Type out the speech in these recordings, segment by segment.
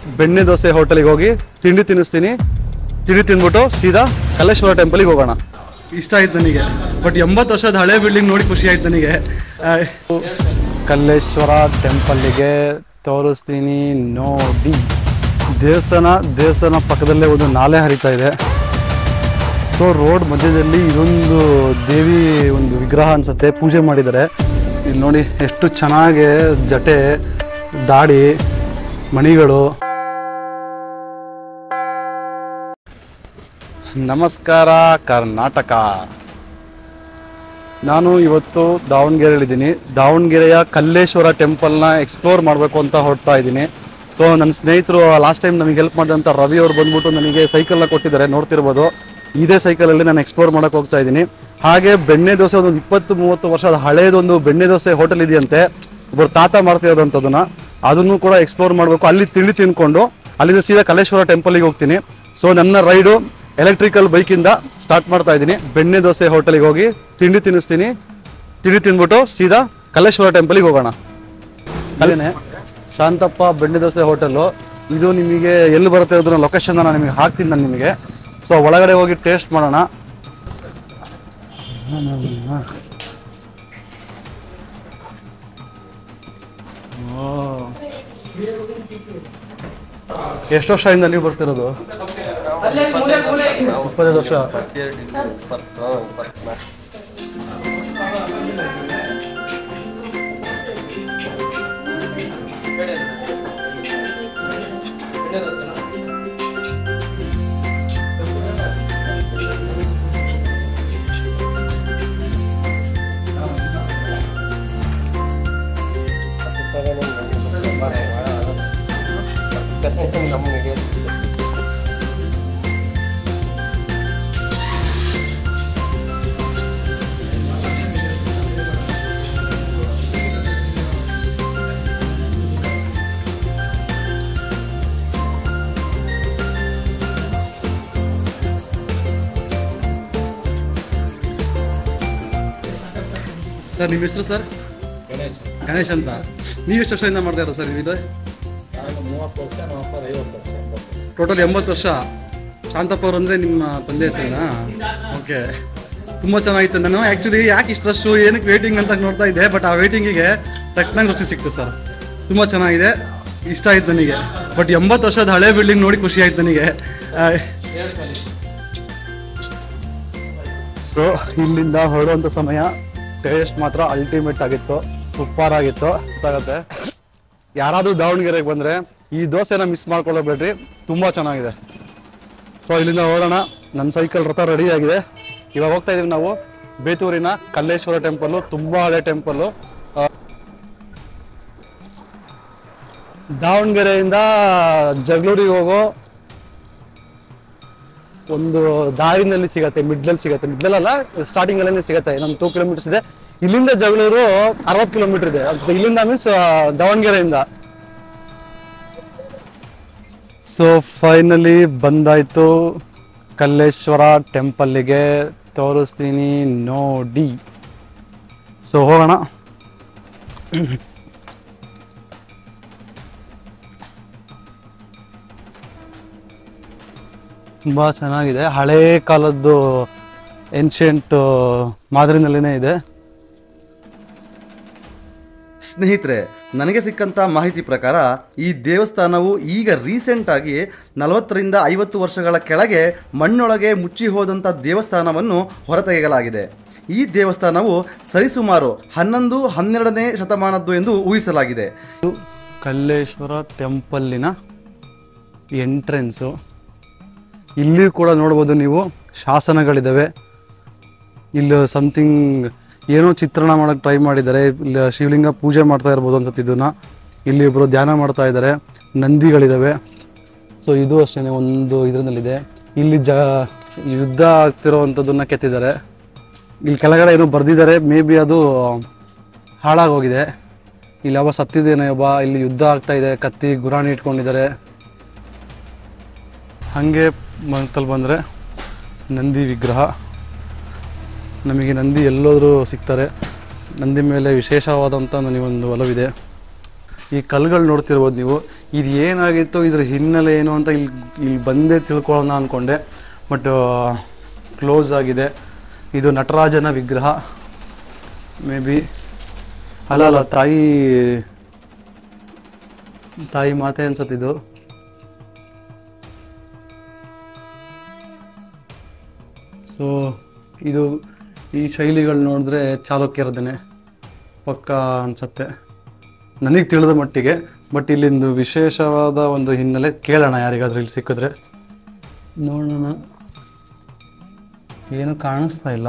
ಬೆಣ್ಣೆ ದೋಸೆ ಹೋಟೆಲಿಗೆ ಹೋಗಿ ತಿಂಡಿ ತಿನ್ನಿಸ್ತೀನಿ ತಿಂಡಿ ತಿಂದ್ಬಿಟ್ಟು ಸೀದಾ ಕಲ್ಲೇಶ್ವರ ಟೆಂಪಲಿಗೆ ಹೋಗೋಣ ಇಷ್ಟ ಆಯ್ತು ನನಗೆ ಬಟ್ ಎಂಬತ್ತು ವರ್ಷದ ಹಳೆ ಬಿಲ್ಡಿಂಗ್ ನೋಡಿ ಖುಷಿ ಆಯ್ತು ನನಗೆ ಕಲ್ಲೇಶ್ವರ ಟೆಂಪಲ್ಲಿಗೆ ತೋರಿಸ್ತೀನಿ ನೋಡಿ ದೇವಸ್ಥಾನ ದೇವಸ್ಥಾನ ಪಕ್ಕದಲ್ಲೇ ಒಂದು ನಾಲೆ ಹರಿತಾ ಇದೆ ಸೊ ರೋಡ್ ಮಧ್ಯದಲ್ಲಿ ಇದೊಂದು ದೇವಿ ಒಂದು ವಿಗ್ರಹ ಅನ್ಸುತ್ತೆ ಪೂಜೆ ಮಾಡಿದ್ದಾರೆ ಇಲ್ಲಿ ನೋಡಿ ಎಷ್ಟು ಚೆನ್ನಾಗಿ ಜಟೆ ದಾಡಿ ಮಣಿಗಳು ನಮಸ್ಕಾರ ಕರ್ನಾಟಕ ನಾನು ಇವತ್ತು ದಾವಣಗೆರೆಯಲ್ಲಿದ್ದೀನಿ ದಾವಣಗೆರೆಯ ಕಲ್ಲೇಶ್ವರ ಟೆಂಪಲ್ನ ಎಕ್ಸ್ಪ್ಲೋರ್ ಮಾಡಬೇಕು ಅಂತ ಹೊರಡ್ತಾ ಇದ್ದೀನಿ ಸೊ ನನ್ನ ಸ್ನೇಹಿತರು ಲಾಸ್ಟ್ ಟೈಮ್ ನಮಗೆ ಹೆಲ್ಪ್ ಮಾಡಿದಂಥ ರವಿ ಅವ್ರು ಬಂದ್ಬಿಟ್ಟು ನನಗೆ ಸೈಕಲ್ನ ಕೊಟ್ಟಿದ್ದಾರೆ ನೋಡ್ತಿರ್ಬೋದು ಇದೇ ಸೈಕಲಲ್ಲಿ ನಾನು ಎಕ್ಸ್ಪ್ಲೋರ್ ಮಾಡಕ್ಕೆ ಹೋಗ್ತಾ ಇದ್ದೀನಿ ಹಾಗೆ ಬೆಣ್ಣೆ ದೋಸೆ ಒಂದು ಇಪ್ಪತ್ತು ಮೂವತ್ತು ವರ್ಷದ ಹಳೇದೊಂದು ಬೆಣ್ಣೆ ದೋಸೆ ಹೋಟೆಲ್ ಇದೆಯಂತೆ ಒಬ್ಬರು ತಾತ ಮಾಡ್ತಿರೋದಂಥದ್ದನ್ನ ಅದನ್ನು ಕೂಡ ಎಕ್ಸ್ಪ್ಲೋರ್ ಮಾಡಬೇಕು ಅಲ್ಲಿ ತಿಂಡಿ ತಿನ್ಕೊಂಡು ಅಲ್ಲಿಂದ ಸೀದಾ ಕಲ್ಲೇಶ್ವರ ಟೆಂಪಲಿಗೆ ಹೋಗ್ತೀನಿ ಸೊ ನನ್ನ ರೈಡು ಎಲೆಕ್ಟ್ರಿಕಲ್ ಬೈಕಿಂದ ಸ್ಟಾರ್ಟ್ ಮಾಡ್ತಾ ಇದ್ದೀನಿ ಬೆಣ್ಣೆ ದೋಸೆ ಹೋಟೆಲಿಗೆ ಹೋಗಿ ತಿಂಡಿ ತಿನ್ನಿಸ್ತೀನಿ ತಿಂಡಿ ತಿಂದ್ಬಿಟ್ಟು ಸೀದಾ ಕಲ್ಲೇಶ್ವರ ಟೆಂಪಲಿಗೆ ಹೋಗೋಣ ಅಲ್ಲೇನೆ ಶಾಂತಪ್ಪ ಬೆಣ್ಣೆ ದೋಸೆ ಹೋಟೆಲು ಇದು ನಿಮಗೆ ಎಲ್ಲಿ ಬರುತ್ತೆ ಅದನ್ನ ಲೊಕೇಶನ್ ನಾನು ನಿಮಗೆ ಹಾಕ್ತೀನಿ ನಾನು ನಿಮಗೆ ಸೊ ಒಳಗಡೆ ಹೋಗಿ ಟೇಸ್ಟ್ ಮಾಡೋಣ ಓ. ಎಷ್ಟು ವರ್ಷದಿಂದ ನೀವು ಬರ್ತಿರೋದು ಇಪ್ಪತ್ತೈದು ವರ್ಷ ಸರ್ ನಿಮ್ಮ ಹೆಸರು ಸರ್ ಗಣೇಶ್ ಅಂತ ನೀವು ಎಷ್ಟು ವರ್ಷದಿಂದ ಮಾಡ್ತಾ ಇರೋದು ಸರ್ ಇದು ಟೋಟಲ್ ಎಂಬತ್ತು ವರ್ಷ ಶಾಂತಪ್ಪ ಅವರು ಅಂದರೆ ನಿಮ್ಮ ತಂದೆ ಹೆಸರಿನಾ ಓಕೆ ತುಂಬ ಚೆನ್ನಾಗಿತ್ತು ನಾನು ಆ್ಯಕ್ಚುಲಿ ಯಾಕೆ ಇಷ್ಟರಷ್ಟು ಏನಕ್ಕೆ ವೇಟಿಂಗ್ ಅಂತ ನೋಡ್ತಾ ಇದ್ದೆ ಬಟ್ ಆ ವೇಟಿಂಗಿಗೆ ತಕ್ಕನಂಗೆ ರುಚಿ ಸಿಕ್ತು ಸರ್ ತುಂಬ ಚೆನ್ನಾಗಿದೆ ಇಷ್ಟ ಆಯ್ತು ನನಗೆ ಬಟ್ ಎಂಬತ್ತು ವರ್ಷದ ಹಳೆ ಬಿಲ್ಡಿಂಗ್ ನೋಡಿ ಖುಷಿ ಆಯ್ತು ನನಗೆ ಸೊ ಇಲ್ಲಿಂದ ಹೊರಡುವಂಥ ಸಮಯ ಟೇಸ್ಟ್ ಮಾತ್ರ ಅಲ್ಟಿಮೇಟ್ ಆಗಿತ್ತು ಸೂಪರ್ ಆಗಿತ್ತು ಗೊತ್ತಾಗತ್ತೆ ಯಾರಾದರೂ ದಾವಣಗೆರೆಗೆ ಬಂದರೆ ಈ ದೋಸೆನ ಮಿಸ್ ಮಾಡ್ಕೊಳ್ಳಬೇಡ್ರಿ ತುಂಬ ಚೆನ್ನಾಗಿದೆ ಸೊ ಇಲ್ಲಿಂದ ಹೊರಡೋಣ ನನ್ನ ಸೈಕಲ್ ರಥ ರೆಡಿ ಆಗಿದೆ ಇವಾಗ ಹೋಗ್ತಾ ಇದೀವಿ ನಾವು ಬೇತೂರಿನ ಕಲ್ಲೇಶ್ವರ ಟೆಂಪಲ್ಲು ತುಂಬ ಹಳೆ ಟೆಂಪಲ್ಲು ದಾವಣಗೆರೆಯಿಂದ ಜಗಳೂರಿಗೆ ಹೋಗೋ ಒಂದು ದಾರಿನಲ್ಲಿ ಸಿಗತ್ತೆ ಮಿಡ್ಲಲ್ಲಿ ಸಿಗತ್ತೆ ಮಿಡ್ಲಲ್ಲಿ ಅಲ್ಲ ಸ್ಟಾರ್ಟಿಂಗ್ ಅಲ್ಲೇ ಸಿಗತ್ತೆ ನಮ್ಮ ಟೂ ಕಿಲೋಮೀಟರ್ಸ್ ಇದೆ ಇಲ್ಲಿಂದ ಜಗಳೂರು ಅರವತ್ತು ಕಿಲೋಮೀಟರ್ ಇದೆ ಅದು ಇಲ್ಲಿಂದ ಮೀನ್ಸ್ ದಾವಣಗೆರೆಯಿಂದ ಸೊ ಫೈನಲಿ ಬಂದಾಯ್ತು ಕಲ್ಲೇಶ್ವರ ಟೆಂಪಲ್ಲಿಗೆ ತೋರಿಸ್ತೀನಿ ನೋಡಿ ಸೊ ಹೋಗೋಣ ತುಂಬ ಚೆನ್ನಾಗಿದೆ ಹಳೇ ಕಾಲದ್ದು ಏನ್ಷಿಯಂಟ್ ಮಾದರಿನಲ್ಲಿನೇ ಇದೆ ಸ್ನೇಹಿತರೆ ನನಗೆ ಸಿಕ್ಕಂಥ ಮಾಹಿತಿ ಪ್ರಕಾರ ಈ ದೇವಸ್ಥಾನವು ಈಗ ರೀಸೆಂಟ್ ಆಗಿ ನಲವತ್ತರಿಂದ ಐವತ್ತು ವರ್ಷಗಳ ಕೆಳಗೆ ಮಣ್ಣೊಳಗೆ ಮುಚ್ಚಿ ಹೋದಂಥ ದೇವಸ್ಥಾನವನ್ನು ಹೊರತೆಗೆಯಲಾಗಿದೆ ಈ ದೇವಸ್ಥಾನವು ಸರಿಸುಮಾರು ಹನ್ನೊಂದು ಹನ್ನೆರಡನೇ ಶತಮಾನದ್ದು ಎಂದು ಊಹಿಸಲಾಗಿದೆ ಇದು ಕಲ್ಲೇಶ್ವರ ಟೆಂಪಲ್ಲಿನ ಎಂಟ್ರೆನ್ಸು ಇಲ್ಲಿ ಕೂಡ ನೋಡ್ಬೋದು ನೀವು ಶಾಸನಗಳಿದ್ದಾವೆ ಇಲ್ಲಿ ಸಮಥಿಂಗ್ ಏನೋ ಚಿತ್ರಣ ಮಾಡೋಕ್ಕೆ ಟ್ರೈ ಮಾಡಿದ್ದಾರೆ ಇಲ್ಲಿ ಶಿವಲಿಂಗ ಪೂಜೆ ಮಾಡ್ತಾ ಇರ್ಬೋದು ಅನ್ಸುತ್ತೆ ಇದನ್ನ ಇಲ್ಲಿ ಇಬ್ಬರು ಧ್ಯಾನ ಮಾಡ್ತಾ ಇದ್ದಾರೆ ನಂದಿಗಳಿದ್ದಾವೆ ಸೊ ಇದು ಅಷ್ಟೇ ಒಂದು ಇದರಲ್ಲಿದೆ ಇಲ್ಲಿ ಜ ಯುದ್ಧ ಆಗ್ತಿರೋವಂಥದ್ದನ್ನ ಕೆತ್ತಿದ್ದಾರೆ ಇಲ್ಲಿ ಕೆಳಗಡೆ ಏನೋ ಬರೆದಿದ್ದಾರೆ ಮೇ ಬಿ ಅದು ಹಾಳಾಗೋಗಿದೆ ಇಲ್ಲಿ ಯಾವ ಸತ್ತಿದ್ದೇನೆ ಒಬ್ಬ ಇಲ್ಲಿ ಯುದ್ಧ ಆಗ್ತಾ ಇದೆ ಕತ್ತಿ ಗುರಾಣಿ ಇಟ್ಕೊಂಡಿದ್ದಾರೆ ಹಾಗೆ ಮಂತಲ್ಲಿ ಬಂದರೆ ನಂದಿ ವಿಗ್ರಹ ನಮಗೆ ನಂದಿ ಎಲ್ಲೋದ್ರೂ ಸಿಗ್ತಾರೆ ನಂದಿ ಮೇಲೆ ವಿಶೇಷವಾದಂಥ ನನಗೊಂದು ಒಲವಿದೆ ಈ ಕಲ್ಲುಗಳು ನೋಡ್ತಿರ್ಬೋದು ನೀವು ಇದು ಏನಾಗಿತ್ತು ಇದ್ರ ಹಿನ್ನೆಲೆ ಏನು ಅಂತ ಇಲ್ಲಿ ಇಲ್ಲಿ ಬಂದೇ ತಿಳ್ಕೊಳ್ಳೋಣ ಅಂದ್ಕೊಂಡೆ ಬಟ್ ಕ್ಲೋಸ್ ಆಗಿದೆ ಇದು ನಟರಾಜನ ವಿಗ್ರಹ ಮೇ ಬಿ ಅಲ್ಲ ಅಲ್ಲ ತಾಯಿ ತಾಯಿ ಮಾತೆ ಅನ್ಸತ್ತಿದು ಸೊ ಇದು ಈ ಶೈಲಿಗಳು ನೋಡಿದ್ರೆ ಚಾಲುಕ್ಯರದೇನೆ ಪಕ್ಕ ಅನ್ಸತ್ತೆ ನನಗೆ ತಿಳಿದ ಮಟ್ಟಿಗೆ ಬಟ್ ಇಲ್ಲಿಂದು ವಿಶೇಷವಾದ ಒಂದು ಹಿನ್ನೆಲೆ ಕೇಳೋಣ ಯಾರಿಗಾದ್ರೂ ಇಲ್ಲಿ ಸಿಕ್ಕಿದ್ರೆ ನೋಡೋಣ ಏನು ಕಾಣಿಸ್ತಾ ಇಲ್ಲ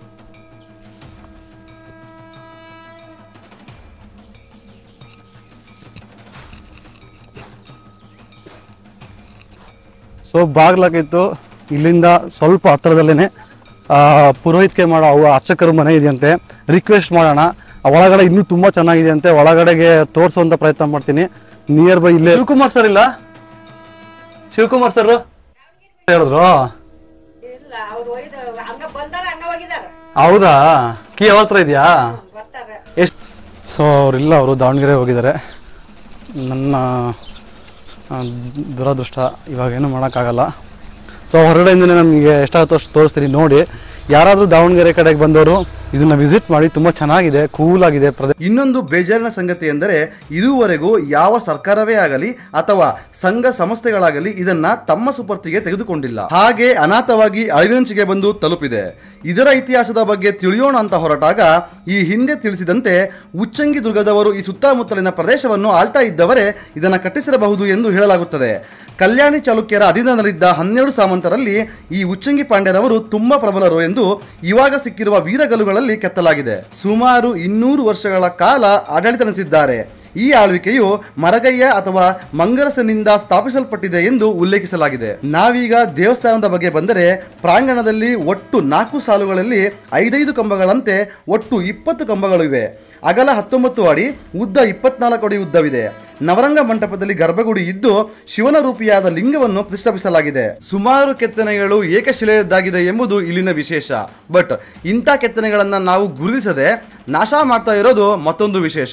ಸೊ ಬಾಗ್ಲಾಕಿತ್ತು ಇಲ್ಲಿಂದ ಸ್ವಲ್ಪ ಹತ್ರದಲ್ಲೇ ಪುರೋಹಿತಿಕೆ ಮಾಡೋ ಅವು ಅರ್ಚಕರ ಮನೆ ಇದೆಯಂತೆ ರಿಕ್ವೆಸ್ಟ್ ಮಾಡೋಣ ಆ ಒಳಗಡೆ ಇನ್ನೂ ತುಂಬ ಚೆನ್ನಾಗಿದೆ ಅಂತೆ ಒಳಗಡೆಗೆ ತೋರಿಸುವಂತ ಪ್ರಯತ್ನ ಮಾಡ್ತೀನಿ ನಿಯರ್ ಬೈ ಇಲ್ಲೇ ಶಿವಕುಮಾರ್ ಸರ್ ಇಲ್ಲ ಶಿವಕುಮಾರ್ ಸರ್ ಹೇಳಿದ್ರು ಇಲ್ಲ ಅವ್ರು ಒಯ್ದು ಹಂಗ ಬಂದಾರ ಹಂಗ ಹೋಗಿದಾರ ಹೌದಾ ಕೀ ಯಾವ ಹತ್ರ ಇದೆಯಾ ಬರ್ತಾರ ಎಷ್ಟು ಸೊ ಅವರಿಲ್ಲ ಅವರು ದಾವಣಗೆರೆ ಹೋಗಿದ್ದಾರೆ ನನ್ನ ಆ, ದುರದೃಷ್ಟ ಇವಾಗೇನು ಮಾಡೋಕ್ಕಾಗಲ್ಲ ಸೊ ಹೊರಗಡೆಯಿಂದನೇ ನಮಗೆ ಎಷ್ಟಾಗುತ್ತೋ ಅಷ್ಟು ತೋರಿಸ್ತೀನಿ ನೋಡಿ ಯಾರಾದರೂ ದಾವಣಗೆರೆ ಕಡೆಗೆ ಬಂದವರು ಇದನ್ನ ವಿಸಿಟ್ ಮಾಡಿ ತುಂಬ ಚೆನ್ನಾಗಿದೆ ಕೂಲ್ ಆಗಿದೆ ಪ್ರದೇಶ ಇನ್ನೊಂದು ಬೇಜಾರಿನ ಸಂಗತಿ ಎಂದರೆ ಇದುವರೆಗೂ ಯಾವ ಸರ್ಕಾರವೇ ಆಗಲಿ ಅಥವಾ ಸಂಘ ಸಂಸ್ಥೆಗಳಾಗಲಿ ಇದನ್ನ ತಮ್ಮ ಸುಪರ್ತಿಗೆ ತೆಗೆದುಕೊಂಡಿಲ್ಲ ಹಾಗೆ ಅನಾಥವಾಗಿ ಅಳಿವಿನಂಚಿಗೆ ಬಂದು ತಲುಪಿದೆ ಇದರ ಇತಿಹಾಸದ ಬಗ್ಗೆ ತಿಳಿಯೋಣ ಅಂತ ಹೊರಟಾಗ ಈ ಹಿಂದೆ ತಿಳಿಸಿದಂತೆ ಉಚ್ಚಂಗಿ ದುರ್ಗದವರು ಈ ಸುತ್ತಮುತ್ತಲಿನ ಪ್ರದೇಶವನ್ನು ಆಳ್ತಾ ಇದ್ದವರೇ ಇದನ್ನ ಕಟ್ಟಿಸಿರಬಹುದು ಎಂದು ಹೇಳಲಾಗುತ್ತದೆ ಕಲ್ಯಾಣಿ ಚಾಲುಕ್ಯರ ಅಧೀನದಲ್ಲಿದ್ದ ಹನ್ನೆರಡು ಸಾಮಂತರಲ್ಲಿ ಈ ಉಚ್ಚಂಗಿ ಪಾಂಡ್ಯರವರು ತುಂಬಾ ಪ್ರಬಲರು ಎಂದು ಇವಾಗ ಸಿಕ್ಕಿರುವ ವೀರಗಲ್ಲುಗಳಲ್ಲಿ ಕೆತ್ತಲಾಗಿದೆ ಸುಮಾರು ಇನ್ನೂರು ವರ್ಷಗಳ ಕಾಲ ಆಡಳಿತ ನಡೆಸಿದ್ದಾರೆ ಈ ಆಳ್ವಿಕೆಯು ಮರಗಯ್ಯ ಅಥವಾ ಮಂಗರಸನಿಂದ ಸ್ಥಾಪಿಸಲ್ಪಟ್ಟಿದೆ ಎಂದು ಉಲ್ಲೇಖಿಸಲಾಗಿದೆ ನಾವೀಗ ದೇವಸ್ಥಾನದ ಬಗ್ಗೆ ಬಂದರೆ ಪ್ರಾಂಗಣದಲ್ಲಿ ಒಟ್ಟು ನಾಲ್ಕು ಸಾಲುಗಳಲ್ಲಿ ಐದೈದು ಕಂಬಗಳಂತೆ ಒಟ್ಟು ಇಪ್ಪತ್ತು ಕಂಬಗಳು ಇವೆ ಅಗಲ ಹತ್ತೊಂಬತ್ತು ಅಡಿ ಉದ್ದ ಇಪ್ಪತ್ನಾಲ್ಕು ಅಡಿ ಉದ್ದವಿದೆ ನವರಂಗ ಮಂಟಪದಲ್ಲಿ ಗರ್ಭಗುಡಿ ಇದ್ದು ಶಿವನ ರೂಪಿಯಾದ ಲಿಂಗವನ್ನು ಪ್ರತಿಷ್ಠಾಪಿಸಲಾಗಿದೆ ಸುಮಾರು ಕೆತ್ತನೆಗಳು ಏಕಶಿಲೆಯದ್ದಾಗಿದೆ ಎಂಬುದು ಇಲ್ಲಿನ ವಿಶೇಷ ಬಟ್ ಇಂಥ ಕೆತ್ತನೆಗಳನ್ನ ನಾವು ಗುರುತಿಸದೆ ನಾಶ ಮಾಡ್ತಾ ಇರೋದು ಮತ್ತೊಂದು ವಿಶೇಷ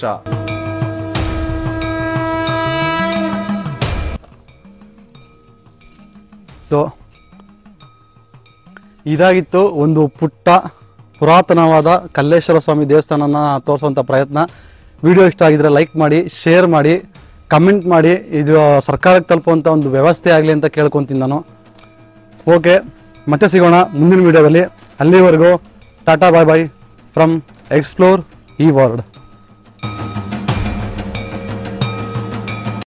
ಸೊ ಇದಾಗಿತ್ತು ಒಂದು ಪುಟ್ಟ ಪುರಾತನವಾದ ಕಲ್ಲೇಶ್ವರ ಸ್ವಾಮಿ ದೇವಸ್ಥಾನನ ತೋರಿಸುವಂಥ ಪ್ರಯತ್ನ ವಿಡಿಯೋ ಇಷ್ಟ ಆಗಿದ್ರೆ ಲೈಕ್ ಮಾಡಿ ಶೇರ್ ಮಾಡಿ ಕಮೆಂಟ್ ಮಾಡಿ ಇದು ಸರ್ಕಾರಕ್ಕೆ ತಲುಪುವಂಥ ಒಂದು ವ್ಯವಸ್ಥೆ ಆಗಲಿ ಅಂತ ಕೇಳ್ಕೊತೀನಿ ನಾನು ಓಕೆ ಮತ್ತೆ ಸಿಗೋಣ ಮುಂದಿನ ವಿಡಿಯೋದಲ್ಲಿ ಅಲ್ಲಿವರೆಗೂ tata bye bye from explore ಈ ವರ್ಲ್ಡ್